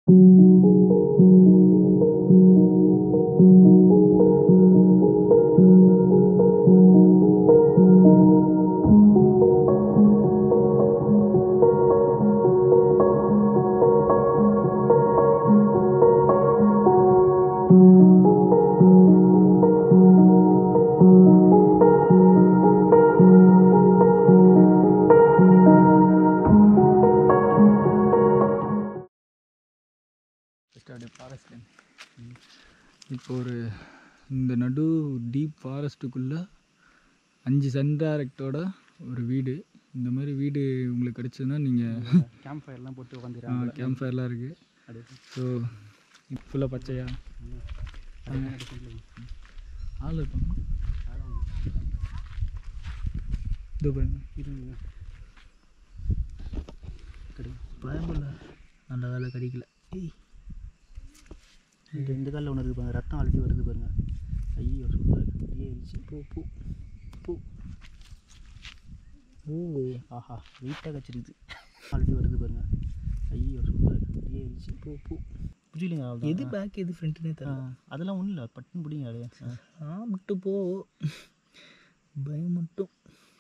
First அப்படியே ஃபாரஸ்ட்லேருந்து இப்போ ஒரு இந்த நடு டீப் ஃபாரஸ்ட்டுக்குள்ளே அஞ்சு சன் டைரக்டோட ஒரு வீடு இந்த மாதிரி வீடு உங்களுக்கு கிடச்சதுன்னா நீங்கள் கேம்ப் ஃபயர்லாம் போட்டு உட்காந்துக்கிறாங்க கேம்ப் ஃபயர்லாம் இருக்குது ஸோ ஃபுல்லாக பச்சையா ஆள் இருப்பாங்க இதோ பாருங்க பயமில்ல நல்ல வேலை கிடைக்கல ஏய் இந்த இந்த காலில் ஒன்று இருக்குது பாருங்க ரத்தம் ஆல்ரெடி வருது பாருங்க ஐயோ சூப்பர் அப்படியே இருந்துச்சு பூ பூ பூ ஓ ஆஹா வெயிட்டாக கச்சிருக்குது ஆல்ரெடி வருது பாருங்க ஐயோ சூப்பர் அப்படியே இருந்துச்சு பூ பூ புரியலைங்க அவ்வளோ எது பேக் எது ஃப்ரண்ட்னே தெரியல அதெல்லாம் ஒன்றும் இல்லை பட்டுன்னு பிடிங்க அப்படியே ஆ. ஆ மட்டும் போ பயம் மட்டும்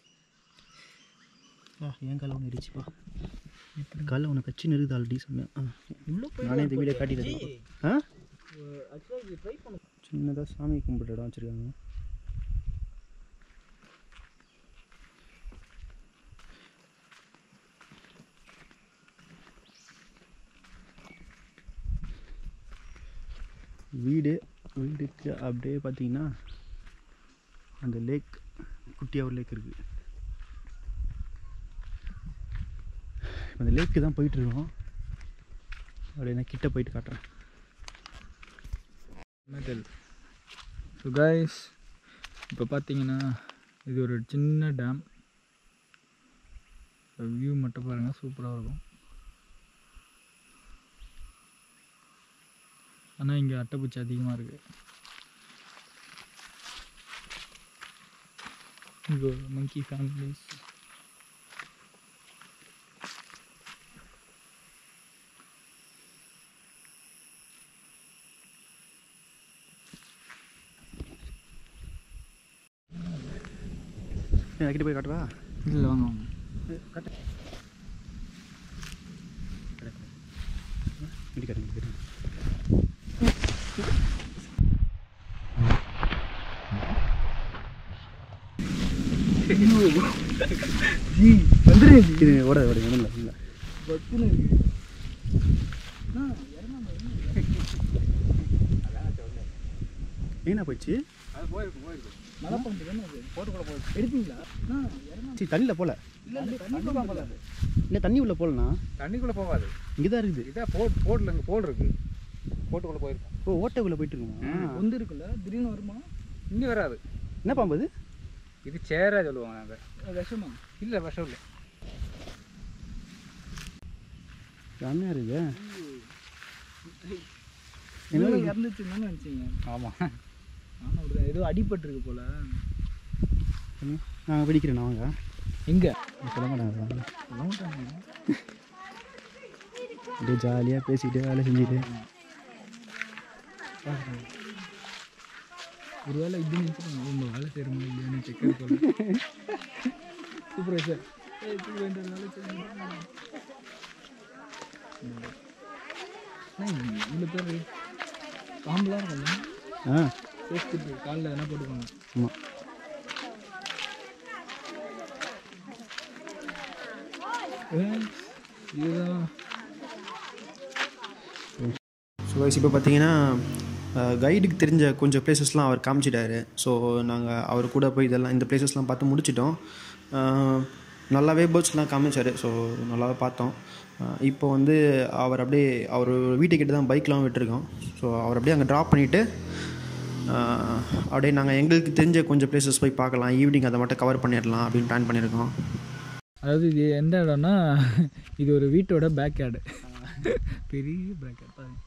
ஆ என் காலில் ஒன்று இருந்துச்சுப்பா காலில் ஒன்று கச்சின்னு இருக்குது ஆல்ரெடி சொன்னேன் ஆ உள்ளே நானே இந்த வீடியோ காட்டிடுறேன் ஆ ஆக்சுவலாக ட்ரை பண்ண சின்னதாக சாமி கும்பிட்டு இடம் வச்சுருக்காங்க வீடு வீடுக்கு அப்படியே பார்த்தீங்கன்னா அந்த லேக் குட்டியாக ஒரு லேக் இருக்குது அந்த லேக்கு தான் போயிட்டுருக்கோம் அப்படியே நான் கிட்ட போயிட்டு காட்டுறேன் மெட்டல் ஸோ கைஸ் இப்போ பார்த்தீங்கன்னா இது ஒரு சின்ன டேம் வியூ மட்டும் பாருங்கள் சூப்பராக இருக்கும் ஆனால் இங்கே அட்டைப்பூச்சி அதிகமாக இருக்குது இங்கே மங்கி ஃபேமிலிஸ் கிட்ட போய் காட்டுவா இல்லை வாங்க வாங்க இடி காட்டுங்க இடி காட்டுங்க இது ஓட ஓட ஒன்றும் இல்லை இல்லை ஏன்னா போயிடுச்சு எடுப்பீங்களா சரி தண்ணியில் போல இல்லை தண்ணி உள்ள போலண்ணா தண்ணிக்குள்ளே போகாது இங்கே தான் இருக்குது இதான் போட் போட்டில் இங்கே போட் இருக்கு போட்டுக்குள்ளே போயிருக்கோம் ஓ ஓட்டைக்குள்ளே போயிட்டு இருக்குமா பொந்து இருக்குல்ல திடீர்னு வருமா இங்கே வராது என்ன பாம்பு அது இது சேரா சொல்லுவாங்க நாங்கள் அது விஷமா இல்லை விஷம் இல்லை செம்மையாக இருக்குது என்ன இறந்துச்சுன்னு நினச்சிங்க ஆமாம் நானும் அப்படிதான் ஏதோ அடிபட்டிருக்கு போல நான் வெடிக்கிறேன் வாங்க எங்கே சொல்ல மாட்டாங்க அப்படியே ஜாலியாக பேசிட்டு வேலை செஞ்சுட்டு ஒருவேளை இது நினச்சிட்டு உங்க வேலை செய்கிறோமா இல்லையான்னு செக் போல சூப்பர்வைசர் சூப்பர்வைசர் வேலை செய்யணும் இவ்வளோ பேர் பாம்புலாம் இருக்கும்ல ஆ சேஃப்டி காலில் எதனா போட்டுக்கோங்க ஆமாம் ஏய், இதுதான் ஸோ வைஸ் இப்போ பார்த்தீங்கன்னா கைடுக்கு தெரிஞ்ச கொஞ்சம் பிளேசஸ்லாம் அவர் காமிச்சிட்டாரு ஸோ நாங்கள் அவர் கூட போய் இதெல்லாம் இந்த பிளேசஸ்லாம் பார்த்து முடிச்சிட்டோம் அஹ், நல்லாவே பேர்ட்ஸ்லாம் காமிச்சார் ஸோ நல்லாவே பார்த்தோம் அஹ், இப்போ வந்து அவர் அப்படியே அவர் வீட்டுக்கிட்ட தான் பைக்லாம் விட்டுருக்கோம் ஸோ அவர் அப்படியே அங்கே ட்ராப் பண்ணிவிட்டு அப்படியே நாங்கள் எங்களுக்கு தெரிஞ்ச கொஞ்சம் பிளேசஸ் போய் பார்க்கலாம் ஈவினிங் அதை மட்டும் கவர் பண்ணிடலாம் அப்படின்னு பிளான் பண்ணியிருக்கோம் அதாவது இது எந்த இடம்னா இது ஒரு வீட்டோட பேக் யார்டு பெரிய பேக் யார்டு பாருங்க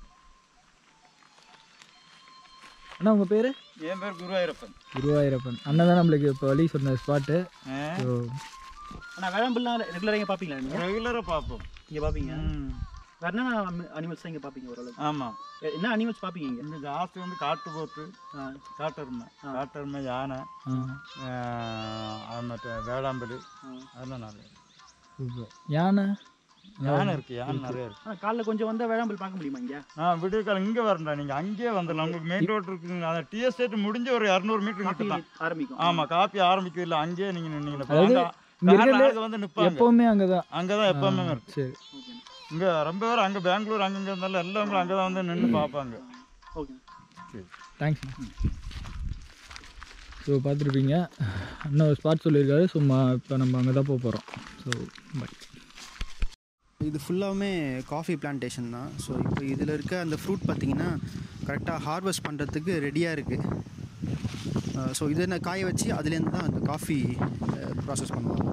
அண்ணா உங்கள் பேர் என் பேர் குருவாயூரப்பன் குருவாயூரப்பன் அண்ணன் தான் நம்மளுக்கு இப்போ வழி சொன்ன ஸ்பாட்டு ஸோ ஆனால் வேளாம்புலாம் ரெகுலராக பார்ப்பீங்களா நீங்கள் ரெகுலராக பார்ப்போம் இங்கே பார்ப்பீங்க வேற என்ன அனிமல்ஸ் இங்கே பார்ப்பீங்க ஓரளவுக்கு ஆமாம் எ- என்ன அனிமல்ஸ் பார்ப்பீங்க இங்கே இங்கே ஜாஸ்தி வந்து காட்டு போத்து காட்டெருமை காட்டெருமை யானை ஆ ஆஹ், அது மற்ற வேளாம்பல் அதெல்லாம் நிறைய சூப்பர் யானை யானை இருக்குது யானை நிறைய இருக்குது ஆ காலைல கொஞ்சம் வந்தால் வேளாம்பல் பார்க்க முடியுமா இங்கே ஆ விடிய காலம் இங்கே வரண்டா நீங்கள் அங்கேயே வந்துடலாம் உங்களுக்கு மெயின் ரோட் இருக்குங்க அந்த டி எஸ்டேட் முடிஞ்சு ஒரு இரநூறு மீட்டர் கிட்ட தான் ஆரம்பிக்கும் ஆமாம் காப்பி ஆரம்பிக்கிறது இல்லை அங்கேயே நீங்கள் அதாவது நின்னீங்கன்னா இங்க இருக்கிறதுல காரில் வந்து நிற்பாங்க எப்பவுமே அங்கதான் அங்கே தான் எப்போவுமே இருக்கு சரி ஓகே இங்கே ரொம்ப பேர் அங்கே பெங்களூர் அங்கங்கே இருந்தாலும் எல்லாமே அங்கே தான் வந்து நின்று பார்ப்பாங்க ஓகே சரி தேங்க்ஸ் ஸோ பார்த்துருப்பீங்க இன்னும் ஒரு ஸ்பாட் சொல்லியிருக்காரு சும்மா இப்போ நம்ம அங்கே தான் போக போகிறோம் ஸோ பை இது ஃபுல்லாகவுமே காஃபி பிளான்டேஷன் தான் ஸோ இப்போ இதில் இருக்க அந்த ஃப்ரூட் பார்த்தீங்கன்னா கரெக்டாக ஹார்வெஸ்ட் பண்ணுறதுக்கு ரெடியாக இருக்குது ஸோ இதை நான் காய வச்சு அதுலேருந்து தான் அந்த காஃபி ப்ராசஸ் பண்ணுவாங்க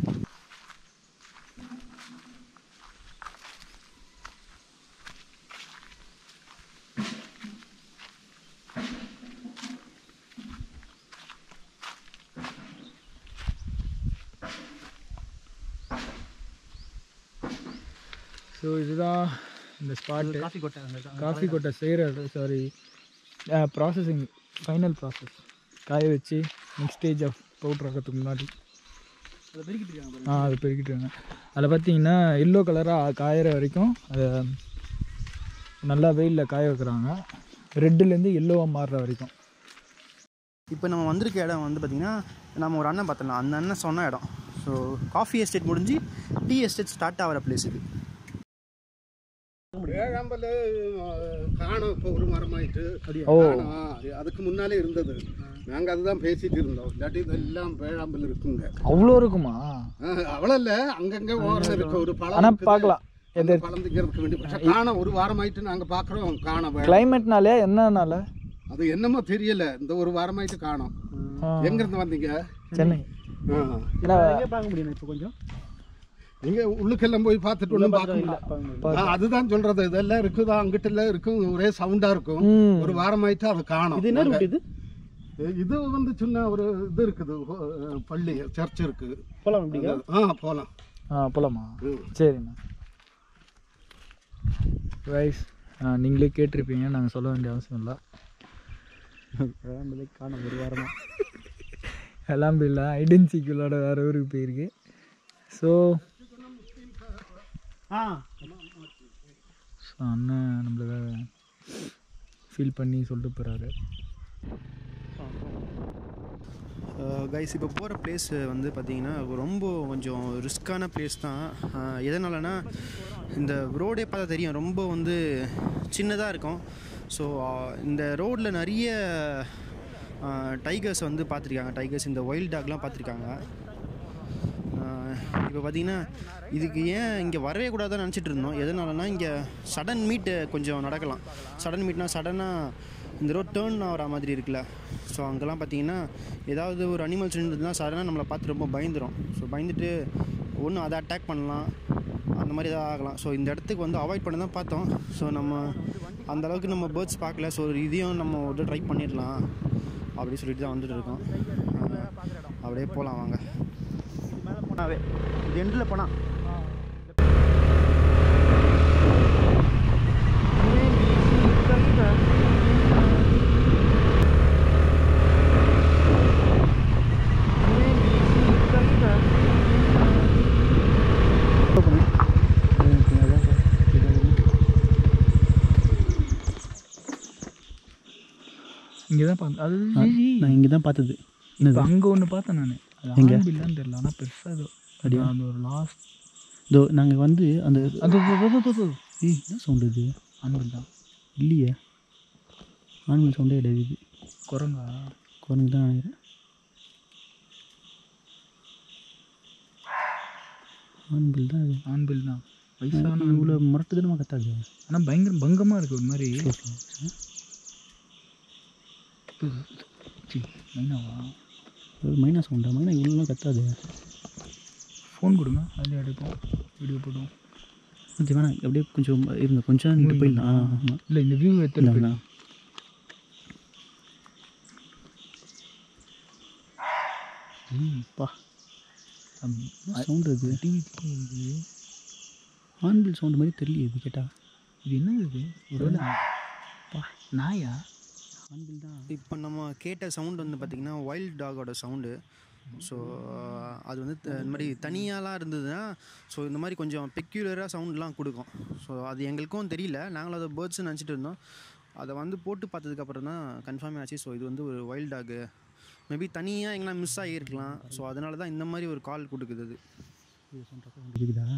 ஸோ இதுதான் இந்த ஸ்பாட்டு காஃபி கொட்டை அங்கே காஃபி கொட்டை செய்கிறது சாரி ப்ராசஸிங் ஃபைனல் ப்ராசஸ் காய வச்சு நெக்ஸ்ட் ஸ்டேஜ் ஆஃப் பவுட்ரு ஆக்கிறதுக்கு முன்னாடி அதை பெருக்கிட்டு இருக்காங்க ஆ அது பெருக்கிட்டுருங்க அதில் பார்த்தீங்கன்னா எல்லோ கலராக காயிற வரைக்கும் அதை நல்லா வெயிலில் காய வைக்கிறாங்க ரெட்டுலேருந்து எல்லோவாக மாறுற வரைக்கும் இப்போ நம்ம வந்திருக்க இடம் வந்து பார்த்திங்கன்னா நம்ம ஒரு அண்ணன் பார்த்தோம்ல அந்த அண்ணன் சொன்ன இடம் ஸோ காஃபி எஸ்டேட் முடிஞ்சு டீ எஸ்டேட் ஸ்டார்ட் ஆகிற பிளேஸ் இது வேழாம்பல் காணும் இப்போ ஒரு மரமாயிட்டு ஓ காணோம். அதுக்கு முன்னாலே இருந்தது நாங்கள் அதுதான் பேசிட்டு இருந்தோம் இல்லாட்டி இதெல்லாம் வேழாம்பல் இருக்குங்க அவ்வளோ இருக்குமா அவ்வளோ இல்லை அங்கங்கே ஓரம் இருக்கு ஒரு பழம் ஆனால் இருக்குது. பார்க்கலாம் அந்த பழம் திங்கிறதுக்கு வேண்டி പക്ഷെ காணோம் ஒரு வாரமாயிட்டு நாங்கள் பார்க்குறோம் காணோம் வேழாம்பல். கிளைமேட்னாலே என்னன்னால அது என்னமோ தெரியல இந்த ஒரு வாரமாயிட்டு காணோம் ஆ, எங்கேருந்து வந்தீங்க சென்னை ஆ. ஏன்னா பார்க்க முடியும் இப்போ கொஞ்சம் நீங்க உள்ளுக்கெல்லாம் போய் பார்த்துட்டு ஒன்றும் பார்க்க முடியல ஆ, அதுதான் சொல்றது இதெல்லாம் இருக்குதா அங்கிட்ட எல்லாம் இருக்கும் ஒரே சவுண்டா இருக்கும் ம். ஒரு வாரமாயிட்டு அதை காணும் இது என்ன ரூட் இது இது வந்து சின்ன ஒரு இது இருக்குது அஹ் பள்ளி சர்ச் இருக்கு போகலாம் எப்படிங்க ஆ போகலாம் ஆ போலாமா ம். சரிண்ணா ரைஸ் நீங்களே கேட்டிருப்பீங்க நாங்கள் சொல்ல வேண்டிய அவசியம் இல்லை காணும் ஒரு வாரமாக எல்லாம் இல்லை ஐடென்சிக்குள்ளோட வேறு ஊருக்கு போயிருக்கு ஸோ ஆ ஸோ அண்ணன் நம்மளுக்காக ஃபீல் பண்ணி சொல்லிட்டு போகிறாரு கைஸ் இப்போ போகிற பிளேஸ் வந்து பார்த்தீங்கன்னா ரொம்ப கொஞ்சம் ரிஸ்க்கான பிளேஸ் தான் அஹ் எதனாலனா இந்த ரோடே பார்த்தா தெரியும் ரொம்ப வந்து சின்னதாக இருக்கும் ஸோ இந்த ரோட்டில் நிறைய டைகர்ஸ் வந்து பார்த்துருக்காங்க டைகர்ஸ் இந்த ஒயில்ட் டாக்லாம் பார்த்துருக்காங்க இப்போ பார்த்தீங்கன்னா இதுக்கு ஏன் இங்கே வரவே கூடாதுன்னு நினச்சிட்டு இருந்தோம் எதனாலனா இங்கே சடன் மீட்டு கொஞ்சம் நடக்கலாம் சடன் மீட்னா சடனாக இந்த ரோட் டேர்ன் ஆகிற மாதிரி இருக்குல்ல ஸோ அங்கெல்லாம் பார்த்தீங்கன்னா ஏதாவது ஒரு அனிமல்ஸ் இருந்ததுன்னா சடனாக நம்மளை பார்த்து ரொம்ப பயந்துரும் ஸோ பயந்துட்டு ஒன்று அதை அட்டாக் பண்ணலாம் அந்த மாதிரி ஏதாவது ஆகலாம் ஸோ இந்த இடத்துக்கு வந்து அவாய்ட் பண்ண தான் பார்த்தோம் ஸோ நம்ம அந்த அளவுக்கு நம்ம பேர்ட்ஸ் பார்க்கல ஸோ இதையும் நம்ம ஒரு ட்ரை பண்ணிடலாம் அப்படி சொல்லிட்டு தான் வந்துட்டு இருக்கோம் அஹ் அப்படியே போகலாம் வாங்க போனாவே இது எண்டில் போனால் இங்கே தான் பார்த்து அது நான் இங்கே தான் பார்த்தது இப்போ அங்கே ஒன்று பார்த்தேன் நான் அது ஆம்பில்லான்னு தெரியல ஆனால் பெருசாக ஏதோ அது அது ஒரு லாஸ்ட் இதோ நாங்கள் வந்து அந்த அது அது- அது- அது- அது. ஏய் என்ன சவுண்டு இது ஆண்பில் தான் இல்லையே ஆண்கள் சவுண்டே கிடையாது இது குரங்கா குரங்கு தான் நினைக்கிறேன் ஆண்கள் தான் அது ஆண்பில் தான் வயசான இவ்வளோ முரட்டுதனமாக கத்தாது ஆனால் பயங்கர பங்கமாக இருக்குது ஒரு மாதிரி சி, மைனாவா ஒரு மைனா சவுண்டா மைனா இவ்வளோலாம் கத்தாது ஃபோன் கொடுங்க அதில் எடுப்போம் வீடியோ போடுவோம் கொஞ்சம் வேணாம் அப்படியே கொஞ்சம் இருங்க கொஞ்சம் நின்று போயிடலாம் ஆ ஆமாம் இல்லை இந்த வியூ இல்லை எடுத்துட்டு வேணாம் ம் பா சவுண்டு அது டிவி ஹார்ன்பில் சவுண்டு மாதிரி தெரியல இது கேட்டால் இது என்ன இது ஒரு நாயா ஹார்ன்பில் தான் இப்போ நம்ம கேட்ட சவுண்ட் வந்து பார்த்திங்கன்னா வைல்ட் டாகோட சவுண்டு ஸோ அது வந்து த- இந்த மாதிரி தனியாலாம் இருந்ததுன்னா ஸோ இந்த மாதிரி கொஞ்சம் பெக்யூலராக சவுண்ட்லாம் கொடுக்கும் ஸோ அது எங்களுக்கும் தெரியல நாங்களும் அதை பேர்ட்ஸ்னு நினச்சிட்டு இருந்தோம் அதை வந்து போட்டு பார்த்ததுக்கப்புறம் தான் கன்ஃபார்ம் ஆச்சு ஸோ இது வந்து ஒரு வைல்ட் டாகு மேபி தனியாக எங்கன்னா மிஸ் ஆகியிருக்கலாம் ஸோ அதனால தான் இந்த மாதிரி ஒரு கால் கொடுக்குது அது இது சவுண்ட் சவுண்ட் இருக்குதா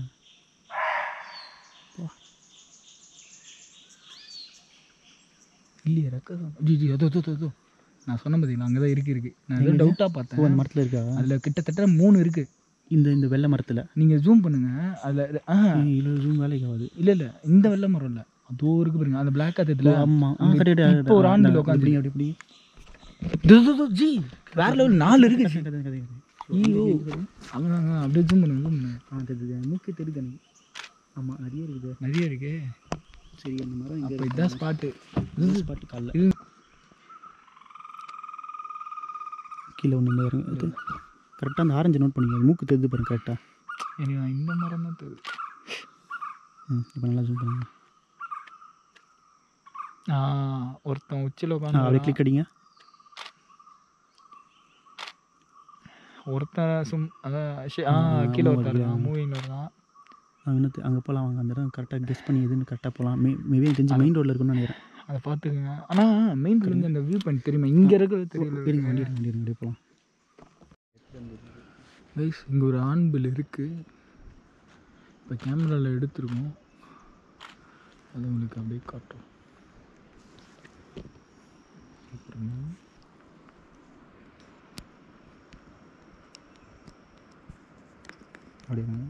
இல்லையே ரெக்க ஜி ஜி அதோ அதோ அதோ நான் சொன்ன பார்த்தீங்களா அங்கே தான் இருக்கு இருக்கு நான் ஏதோ டவுட்டாக ஓ அந்த பார்த்தேன் மரத்தில் இருக்கா அதில் கிட்டத்தட்ட மூணு இருக்கு இந்த இந்த வெள்ளை மரத்தில் நீங்கள் ஜூம் பண்ணுங்க அதில் ஆ இல்லை ஜூம் வேலைக்கு ஆகுது இல்லை இல்லை இந்த வெள்ளை மரம் இல்லை அதோ இருக்கு பாருங்க அந்த பிளாக் காத்தத்தில் ஆமாம் ஆ இங்க கரெக்ட் இப்போ ஒரு ஆண்டில் உட்காந்து அப்படி அப்படி ஜி வேற லெவல் நாலு இருக்கு கதை கதை ஐயோ அவங்க அவங்க அப்படியே ஜூம் பண்ணுங்க ஜூம் பண்ணுங்க ஆ தெரியுது மூக்கே தெரியுது எனக்கு ஆமாம் நிறைய இருக்குது நிறைய இருக்கு சரி அந்த மரம் அப்போ இங்கே இதுதான் ஸ்பாட்டு பாட்டு காலைல இது கீழே ஒன்று இறங்க இது கரெக்டாக அந்த ஆரஞ்சு நோட் பண்ணிக்க மூக்கு தெரியுது பாருங்க கரெக்டாக எனக்கு நான் இந்த மரம் தான் தெரியுது ம் இப்போ நல்லா ஜூம் பண்ணுங்க ஆ ஒருத்தன் உச்சியில் ஆ அப்படியே உட்காந்து கிளிக் அடிங்க ஒருத்தன் சும் அதான் ஷே- ஆ கீழே ஒருத்தர் தான் மூவிங் தான் அங்கே இன்னும் அங்கே போகலாம் வாங்க அந்த இடம் கரெக்டாக கெஸ் பண்ணி எதுன்னு கரெக்டாக போகலாம் மே மேபி எனக்கு தெரிஞ்சு மெயின் ரோட்டில் இருக்குன்னு நினைக்கிறேன் அதை பார்த்துக்குங்க ஆனால் மெயின் ரோட்லேருந்து அந்த வியூ பாயிண்ட் தெரியுமா இங்கே இருக்கிறது இருங்க தெரியல வண்டி எடுங்க, வண்டி எடுங்க, அப்படியே போகலாம் கைஸ் இங்கே ஒரு ஆண் பில் இருக்குது இப்போ கேமராவில் எடுத்திருக்கோம் அது உங்களுக்கு அப்படியே காட்டும் அப்புறமா அப்படியே வாங்க.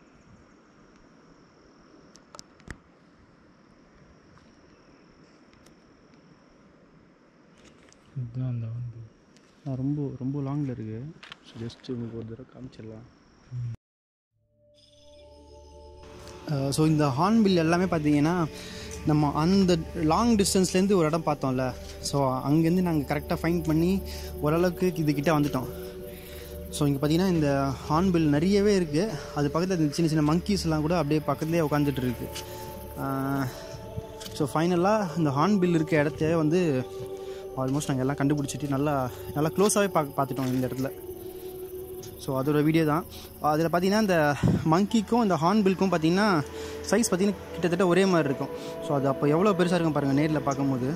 இதுதான் அந்த ஆண் பில் ஆ, ரொம்ப ரொம்ப லாங்கில் இருக்குது ஸோ ஜஸ்ட் உங்களுக்கு ஒரு தடவை காமிச்சிடலாம் ஸோ இந்த ஹார்ன்பில் எல்லாமே பார்த்தீங்கன்னா நம்ம அந்த லாங் டிஸ்டன்ஸ்லேருந்து ஒரு இடம் பார்த்தோம்ல ஸோ அங்கேருந்து நாங்கள் கரெக்டாக ஃபைண்ட் பண்ணி ஓரளவுக்கு இதுக்கிட்ட வந்துட்டோம் ஸோ இங்கே பார்த்தீங்கன்னா இந்த ஹார்ன்பில் நிறையவே இருக்குது அது பக்கத்தில் இந்த சின்ன சின்ன monkeys-எல்லாம் கூட அப்படியே பக்கத்துலேயே உட்காந்துட்டு இருக்கு ஸோ ஃபைனலாக இந்த ஹார்ன்பில் இருக்க இடத்த வந்து ஆல்மோஸ்ட் நாங்கள் எல்லாம் கண்டுபிடிச்சிட்டு நல்லா நல்லா க்ளோஸாகவே பா பார்த்துட்டோம் இந்த இடத்துல ஸோ அதோட வீடியோ தான் அதில் பார்த்தீங்கன்னா இந்த மங்கிக்கும் இந்த ஹார்ன்பில்க்கும் பார்த்தீங்கன்னா சைஸ் பார்த்தீங்கன்னா கிட்டத்தட்ட ஒரே மாதிரி இருக்கும் ஸோ அது அப்போ எவ்வளோ பெருசாக இருக்கும் பாருங்கள் நேரில் பார்க்கும்போது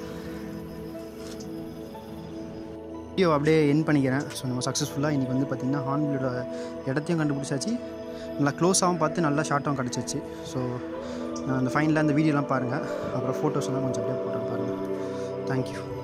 வீடியோ அப்படியே என் பண்ணிக்கிறேன் ஸோ நம்ம சக்ஸஸ்ஃபுல்லாக இன்றைக்கி வந்து பார்த்திங்கன்னா ஹார்ன்பிலோட இடத்தையும் கண்டுபிடிச்சாச்சு நல்லா க்ளோஸாகவும் பார்த்து நல்லா ஷார்ட்டாகவும் கிடச்சிச்சு ஸோ அந்த ஃபைனலாக அந்த வீடியோலாம் பாருங்கள் அப்புறம் ஃபோட்டோஸ் எல்லாம் கொஞ்சம் அப்படியே போட்டு பாருங்கள் தேங்க்யூ